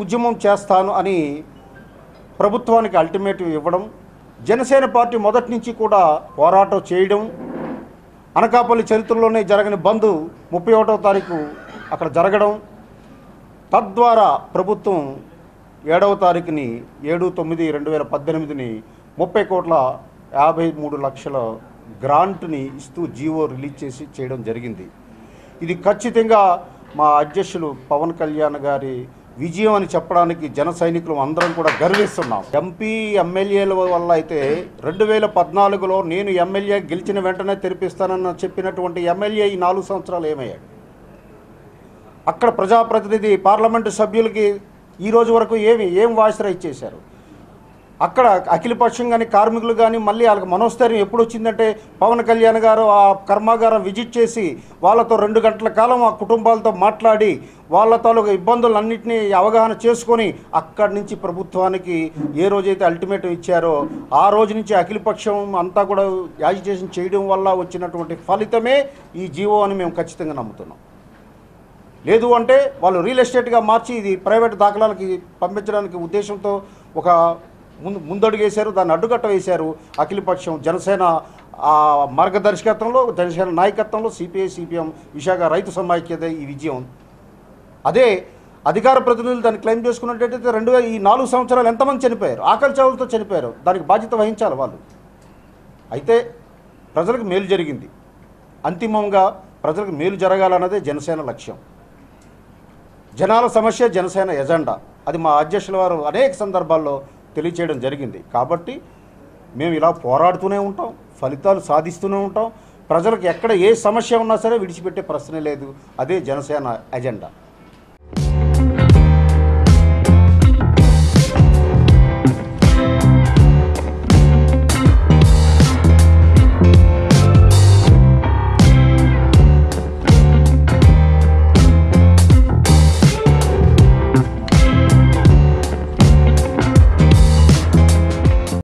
ఉద్యమం చేస్తాను అని ప్రభుత్వానికి అల్టిమేటివ్ ఇవ్వడం జనసేన పార్టీ మొదటి నుంచి కూడా పోరాటం చేయడం అనకాపల్లి చరిత్రలోనే జరగని బంద్ ముప్పై ఒకటో తారీఖు అక్కడ జరగడం తద్వారా ప్రభుత్వం ఏడవ తారీఖుని ఏడు తొమ్మిది రెండు వేల పద్దెనిమిదిని ముప్పై కోట్ల యాభై మూడు లక్షల గ్రాంట్ని ఇస్తూ జీవో రిలీజ్ చేసి చేయడం జరిగింది ఇది ఖచ్చితంగా మా అధ్యక్షులు పవన్ కళ్యాణ్ గారి విజయం అని చెప్పడానికి జన సైనికులు అందరం కూడా గర్విస్తున్నాం ఎంపీ ఎమ్మెల్యేల వల్ల అయితే రెండు వేల పద్నాలుగులో నేను ఎమ్మెల్యే గెలిచిన వెంటనే తెరిపిస్తానని చెప్పినటువంటి ఎమ్మెల్యే ఈ నాలుగు సంవత్సరాలు ఏమయ్యాడు అక్కడ ప్రజాప్రతినిధి పార్లమెంటు సభ్యులకి ఈ రోజు వరకు ఏమి ఏం వాయిస్ రైట్ చేశారు అక్కడ అఖిలపక్షం కానీ కార్మికులు కానీ మళ్ళీ వాళ్ళకి మనోస్థైర్యం ఎప్పుడు వచ్చిందంటే పవన్ కళ్యాణ్ గారు ఆ కర్మాగారం విజిట్ చేసి వాళ్ళతో రెండు గంటల కాలం ఆ కుటుంబాలతో మాట్లాడి వాళ్ళ తాలూకు ఇబ్బందులన్నింటినీ అవగాహన చేసుకొని అక్కడి నుంచి ప్రభుత్వానికి ఏ రోజైతే అల్టిమేటం ఇచ్చారో ఆ రోజు నుంచి అఖిలపక్షం అంతా కూడా యాజిటేషన్ చేయడం వల్ల వచ్చినటువంటి ఫలితమే ఈ జీవో అని మేము ఖచ్చితంగా నమ్ముతున్నాం లేదు అంటే వాళ్ళు రియల్ ఎస్టేట్గా మార్చి ఇది ప్రైవేట్ దాఖలాలకి పంపించడానికి ఉద్దేశంతో ఒక ముందు ముందడుగు వేశారు దాన్ని అడ్డుకట్ట వేశారు అఖిలపక్షం జనసేన ఆ మార్గదర్శకత్వంలో జనసేన నాయకత్వంలో సిపిఐ సిపిఎం విశాఖ రైతు సమాఖ్యత ఈ విజయం అదే అధికార ప్రతినిధులు దాన్ని క్లెయిమ్ చేసుకున్నట్టయితే రెండు వేల ఈ నాలుగు సంవత్సరాలు ఎంతమంది చనిపోయారు ఆకలి చావులతో చనిపోయారు దానికి బాధ్యత వహించాలి వాళ్ళు అయితే ప్రజలకు మేలు జరిగింది అంతిమంగా ప్రజలకు మేలు జరగాలన్నదే జనసేన లక్ష్యం జనాల సమస్య జనసేన ఎజెండా అది మా అధ్యక్షుల వారు అనేక సందర్భాల్లో తెలియచేయడం జరిగింది కాబట్టి మేము ఇలా పోరాడుతూనే ఉంటాం ఫలితాలు సాధిస్తూనే ఉంటాం ప్రజలకు ఎక్కడ ఏ సమస్య ఉన్నా సరే విడిచిపెట్టే ప్రశ్నే లేదు అదే జనసేన ఎజెండా